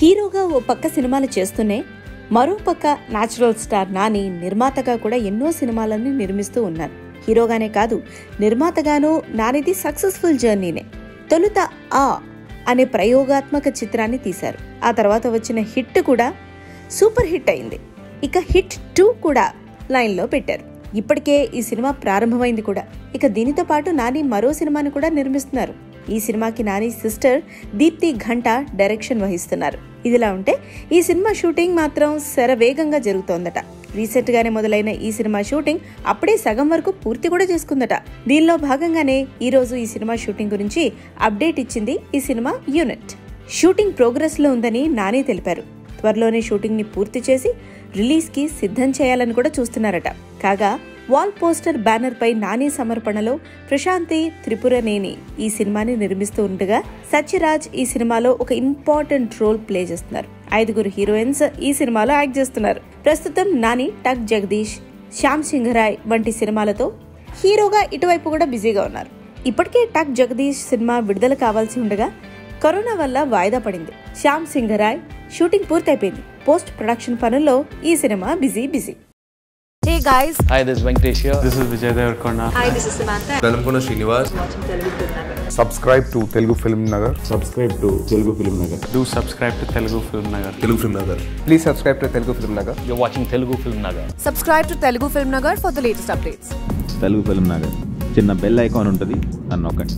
హీరోగా ఓ పక్క సినిమాలు చేస్తూనే మరో పక్క న్యాచురల్ స్టార్ నాని నిర్మాతగా కూడా ఎన్నో సినిమాలను నిర్మిస్తూ ఉన్నారు హీరోగానే కాదు నిర్మాతగానూ నానిది సక్సెస్ఫుల్ జర్నీనే తొలుత ఆ అనే ప్రయోగాత్మక చిత్రాన్ని తీశారు ఆ తర్వాత వచ్చిన హిట్ కూడా సూపర్ హిట్ అయింది ఇక హిట్ టూ కూడా లైన్లో పెట్టారు ఇప్పటికే ఈ సినిమా ప్రారంభమైంది కూడా ఇక దీనితో పాటు నాని మరో సినిమాను కూడా నిర్మిస్తున్నారు ఈ సినిమాకి నాని సిస్టర్ దీప్తి ఘంటా డైరెక్షన్ వహిస్తున్నారు ఇదిలా ఉంటే ఈ సినిమా షూటింగ్ మాత్రం శరవేగంగా జరుగుతోందట రీసెంట్ గానే మొదలైన ఈ సినిమా షూటింగ్ అప్పుడే సగం వరకు పూర్తి కూడా చేసుకుందట దీనిలో భాగంగానే ఈ రోజు ఈ సినిమా షూటింగ్ గురించి అప్డేట్ ఇచ్చింది ఈ సినిమా యూనిట్ షూటింగ్ ప్రోగ్రెస్ లో ఉందని నాని తెలిపారు త్వరలోనే షూటింగ్ ని పూర్తి చేసి రిలీజ్ కి సిద్ధం చేయాలని కూడా చూస్తున్నారట కాగా వాల్ పోస్టర్ బ్యానర్ పై నాని సమర్పణలో ప్రశాంతి త్రిపురనేని ఈ సినిమాని నిర్మిస్తూ ఉండగా సత్యరాజ్ ఈ సినిమాలో ఒక ఇంపార్టెంట్ రోల్ ప్లే చేస్తున్నారు ఐదుగురు హీరోయిన్స్ ఈ సినిమాలో యాక్ట్ చేస్తున్నారు ప్రస్తుతం నాని టక్ జగదీష్ శ్యామ్ సింగరాయ్ వంటి సినిమాలతో హీరోగా ఇటువైపు కూడా బిజీగా ఉన్నారు ఇప్పటికే టక్ జగదీష్ సినిమా విడుదల కావాల్సి ఉండగా కరోనా వల్ల వాయిదా పడింది శ్యామ్ సింగరాయ్ షూటింగ్ పూర్తయిపోయింది పోస్ట్ ప్రొడక్షన్ పనుల్లో ఈ సినిమా busy busy Hey guys, Hi, this is Venkatesh here. This is Vijay Devarkonda. Velankonda Srinivas subscribe to Telugu Film Nagar. Subscribe to Telugu film Nagar Do subscribe to Telugu Film Nagar. Telugu film Nagar Please subscribe to Telugu Film Nagar. You're watching Telugu Film Nagar. subscribe to Telugu Film Nagar for the latest updates. Telugu film Nagar చిన్న bell icon ఉంటుంది అని నొక్కండి